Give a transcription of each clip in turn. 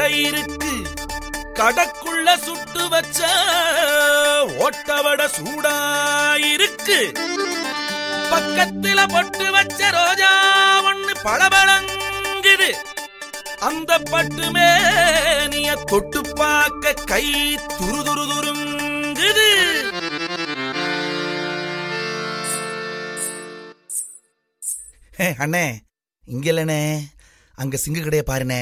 இருக்கு கடக்குள்ள சுட்டு வச்ச ஓட்டவட சூடா இருக்கு பக்கத்துல பொட்டு வச்ச ரோஜா ஒண்ணு பளபளங்குது அந்த பட்டுமே நீய தொட்டு பார்க்க கை துரு துரு துருங்குது ஹே, அண்ணே இங்க இல்லனே அங்க சிங்க கடைய பாருனே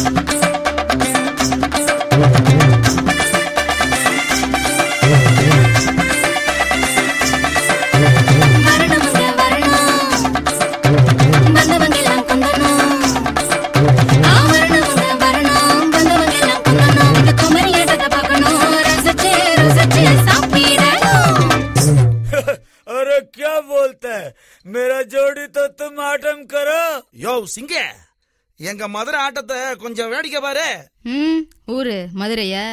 வரணுமுங்க வரணும் வந்தவங்கெல்லாம் கொண்டணும் ஆ வரணுமுங்க வரணும் வந்தவங்கெல்லாம் கொண்டணும் இந்த குமரி ஆட்டத்தை பார்க்கணும் ரசிச்சு ருசிச்சு சாப்பிடணும் अरे क्या बोलता है मेरा जोड़ी तो तुम आटम करो யோ சிங்க எங்க மதுரை ஆட்டத்தை கொஞ்சம் வேடிக்கை பாரு ம் ஊரு மதுரையா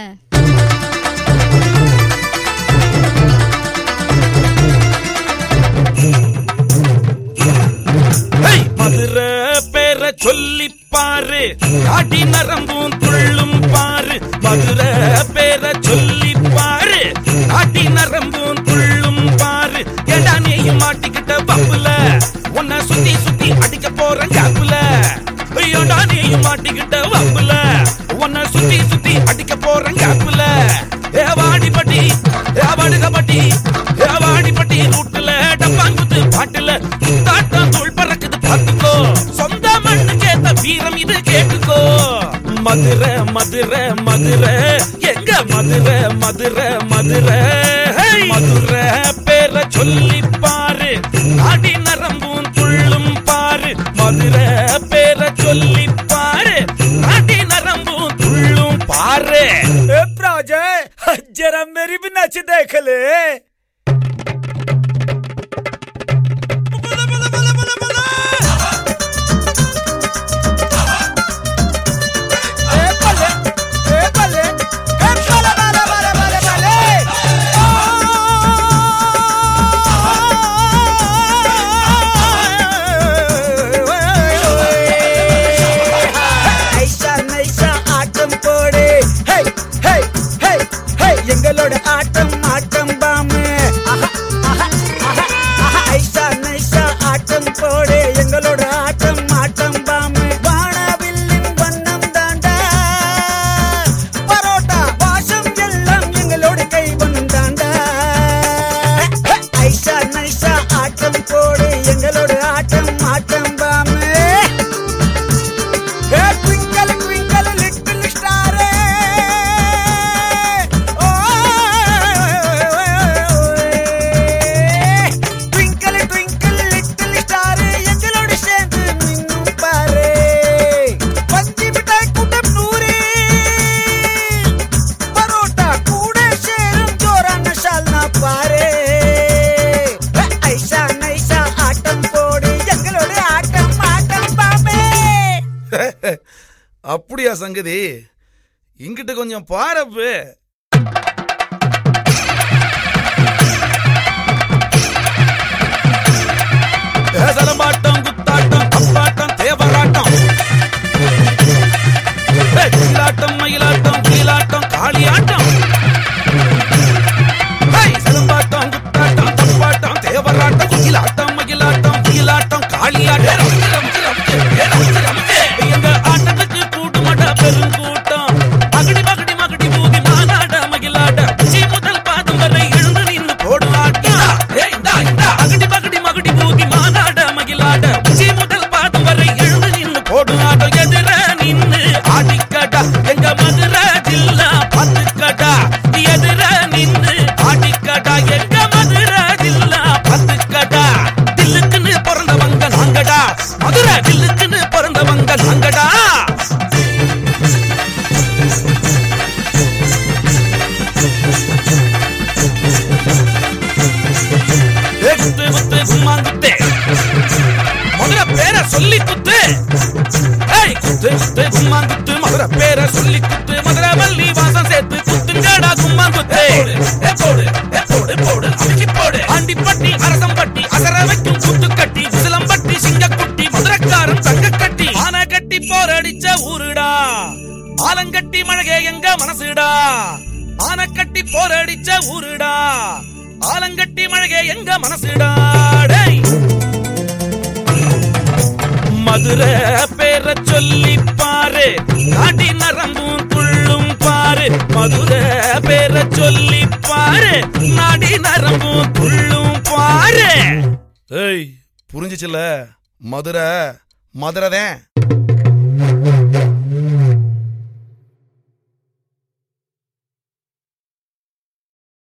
ஹேய், மதுரை பேர சொல்லி பாரு காட்டி நரம்பும் துள்ளும் பாரு மதுரை பேர சொல்லி பாரு காட்டி நரம்பும் துள்ளும் பாரு ஏடா நீயும் மாட்டிக்கிட்ட பப்புல உன்னை சுத்தி சுத்தி அடிக்க போறேன் காப்புல ஐயோடா நீயும் மாட்டிக்கிட்ட வம்புல உன்னை சுத்தி சுத்தி அடிக்க போறேன் காப்புல ஏ வாடிப்பட்டி ஏ வடுகப்பட்டி ஏ வாடிப்பட்டி ரூட்டுல டப்பாங்குத்து பாட்டுல தாட்டம் தூள் பறக்குது பாத்துக்கோ சொந்த மண்ணுக்கு ஏத்த வீரம் இது கேட்டுக்கோ மதுரை மதுரை மதுரை எங்க மதுரை மதுரை மதுரை ஹேய்! மதுரை பேர சொல்லி பாரு அடி நரம்பும் துள்ளும் பாரு மதுரை பேர சொல்லி பாரு அடி நரம்பும் துள்ளும் பாரு ए प्राजय जरा मेरी भी नच देख ले ए भले, ए भले, ए भले, भले, भले, भले, भले। ஐஷா நைஷா ஆட்டம் போடு ஹே ஹே ஹே ஹே எங்களோட ஆட்டம் ஆட்டம் பாமு ஆஹா, ஆஹா, ஆஹா, ஆஹா. ஐஷா நைஷா ஆட்டம் போடு எங்களோட ஆட்டம் ஆட்டம் பாமு வானவில்லின் வண்ணம் தாண்டா பரோட்டா வாசம் எல்லாம் எங்களோட கை வண்ணம் தாண்டா ஐஷா நைஷா ஆட்டம் போடு எங்களோட ஆட்டம் ஆட்டம் பாமு Hey, twinkle, twinkle, little star. Twinkle, twinkle, little star. எங்களோட சேர்ந்து மின்னும் பாரு. பஞ்சு மிட்டாய் கூட்டம் நூறு. பரோட்டா கூட சேரும் ஜோரான ஷால்னா பாரு. ஐஷா நைஷா ஆட்டம் போடு எங்களோட ஆட்டம் ஆட்டம் பாமே அப்படியா சங்கதி இங்கிட்டு கொஞ்சம் பாரப்பு சலம்பாட்டம் குத்தாட்டம் அப்பாட்டம் தேவராட்டம் ஏய், குயிலாட்டம் மயிலாட்டம் கீழாட்டம் காளியாட்டம் ஏய், சிலம்பாட்டம் குத்தாட்டம் தப்பாட்டம் தேவராட்டம் குயிலாட்டம் மயிலாட்டம் கீழாட்டம் காளியாட்டம் ரமுக்கு, ரமுக்கு, ரமுக்கு, ஏ, ரமுக்கு, ரமுக்கு. எங்க ஆட்டத்துக்கு கூட்டுமட பெருங்கூட்டம் மகடி மகடி மகடி பூதி மாநாட மகிழாட உச்சி முதல் பாதம் வரை எழுந்து நின்று போடுவாட்டம் ஏய், இந்தா, இந்தா. மகடி மகடி மகடி பூதி மாநாட மகிழாட உச்சி முதல் பாதம் வரை எழுந்து நின்று போடுவாட்டம் எதிர நின்று ஆடிக்கடா எங்க மதுரை ஜில்லா பத்துக்கடா எதிர நின்று ஆடிக்கடா எங்க மதுரை ஜில்லா பத்துக்கடா தில்லுக்குன்னு பிறந்தவங்க நாங்கடா மதுரை தில்லுக்குன்னு பிறந்தவங்க நாங்கடா ஏ, குத்து குத்து கும்மாங்குத்து மதுரை பேரை சொல்லி குத்து ஏய் குத்து குத்து கும்மாங்குத்து மதுரை பேரை சொல்லி குத்து மதுரை வள்ளி வாசம் சேர்த்து குத்துங்கடா கும்மாங்குத்து ஏ போடு ஏ போடு போடு அமைக்கி போடு ஆண்டிப்பட்டி அரசம்பட்டி அசர வைக்கும் குத்து கட்டி சிலம்பட்டி சிங்கக்குட்டி மதுரைக்காரன் தங்க கட்டி ஆனை கட்டி போரடிச்ச ஊருடா ஆலங்கட்டி மழகே எங்க மனசுடா ஆனக்கட்டி போரடிச்ச ஊருடா ஆலங்கட்டி மழகே எங்க மனசுடா டேய் மதுரை பேர சொல்லி பாரு நாடி நரம்பும் துள்ளும் பாரு மதுரை பேர சொல்லி பாரு நாடி நரம்பும் துள்ளும் பாரு ஏய் புரிஞ்சுச்சுல மதுரை மதுரை தான்